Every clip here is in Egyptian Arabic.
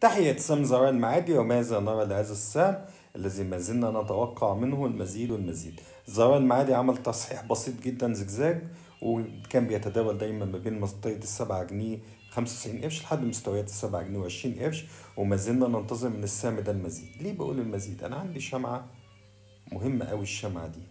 تحية سام زراء المعادي وماذا نرى لهذا السهم الذي ما زلنا نتوقع منه المزيد والمزيد زراء المعادي عمل تصحيح بسيط جدا زجزاج وكان بيتداول دايما ما بين منطقة السبعة جنيه 95 قرش لحد مستويات السبعة جنيه وعشرين قرش وما زلنا ننتظر من السهم ده المزيد ليه بقول المزيد أنا عندي شمعة مهمة أوي الشمعة دي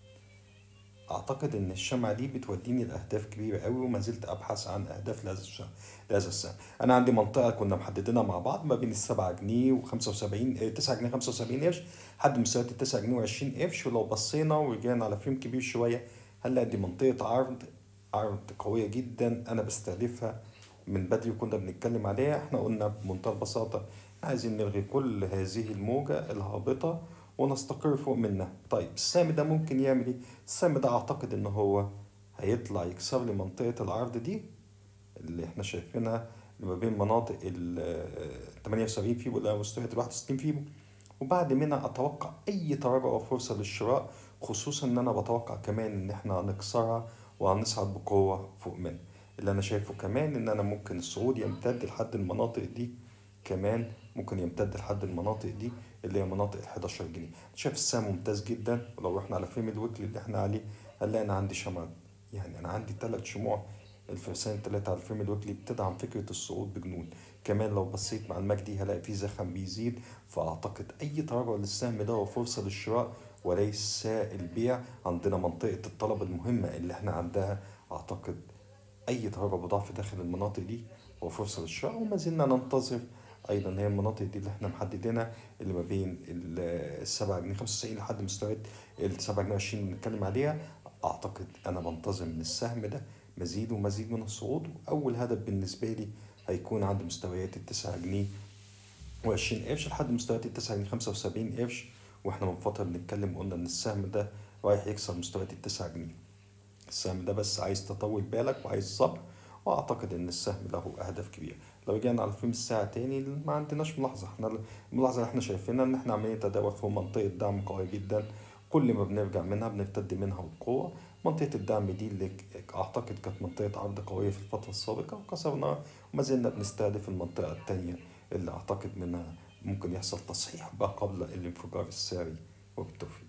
اعتقد ان الشمعة دي بتوديني لاهداف كبيرة قوي وما زلت ابحث عن اهداف لهذا الشهر لهذا السهم انا عندي منطقة كنا محددينها مع بعض ما بين السبعة جنيه وخمسة وسبعين تسعة جنيه خمسة وسبعين قرش لحد مستويات التسعة جنيه وعشرين قرش ولو بصينا ورجعنا على فريم كبير شوية هنلاقي دي منطقة عرض عرض قوية جدا انا بستهدفها من بدري وكنا بنتكلم عليها احنا قلنا بمنتهى البساطة عايزين نلغي كل هذه الموجة الهابطة ونستقر فوق منها طيب السهم ده ممكن يعمل ايه السهم ده اعتقد ان هو هيطلع يكسر لي منطقة العرض دي اللي احنا شايفينها اللي ما بين مناطق ال 78 فيبو الى مستويات ال 61 فيبو وبعد منها اتوقع اي تراجع او فرصة للشراء خصوصا ان انا بتوقع كمان ان احنا هنكسرها وهنصعد بقوة فوق منها اللي انا شايفه كمان ان انا ممكن الصعود يمتد لحد المناطق دي كمان ممكن يمتد لحد المناطق دي اللي هي مناطق ال 11 جنيه شايف السهم ممتاز جدا ولو رحنا على فريم الويكلي اللي احنا عليه هنلاقي انا عندي شمع يعني انا عندي ثلاث شموع الفرسان الثلاثة على الفريم الويكلي بتدعم فكرة الصعود بجنون كمان لو بصيت مع المجدي هلاقي فيه زخم بيزيد فأعتقد أي تراجع للسهم ده هو فرصة للشراء وليس البيع عندنا منطقة الطلب المهمة اللي احنا عندها أعتقد أي تراجع بضعف داخل المناطق دي هو فرصة للشراء وما زلنا ننتظر ايضا هي المناطق دي اللي احنا محددينها اللي ما بين السبعة جنيه خمسة وتسعين لحد مستويات السبعة جنيه وعشرين اللي بنتكلم عليها اعتقد انا بنتظر من السهم ده مزيد ومزيد من الصعود واول هدف بالنسبة لي هيكون عند مستويات التسعة جنيه وعشرين قرش لحد مستويات التسعة جنيه خمسة وسبعين قرش واحنا من فترة بنتكلم قلنا ان السهم ده رايح يكسر مستويات التسعة جنيه السهم ده بس عايز تطول بالك وعايز صبر واعتقد ان السهم له اهداف كبيره لو رجعنا على فيلم الساعه تاني ما عندناش ملاحظه احنا الملاحظه اللي احنا شايفينها ان احنا عمالين نتداول في منطقه دعم قويه جدا كل ما بنرجع منها بنرتد منها بقوه منطقه الدعم دي اللي اعتقد كانت منطقه عرض قويه في الفتره السابقه وكسرناها وما زلنا بنستهدف المنطقه التانيه اللي اعتقد منها ممكن يحصل تصحيح بقى قبل الانفجار الساري وبالتوفيق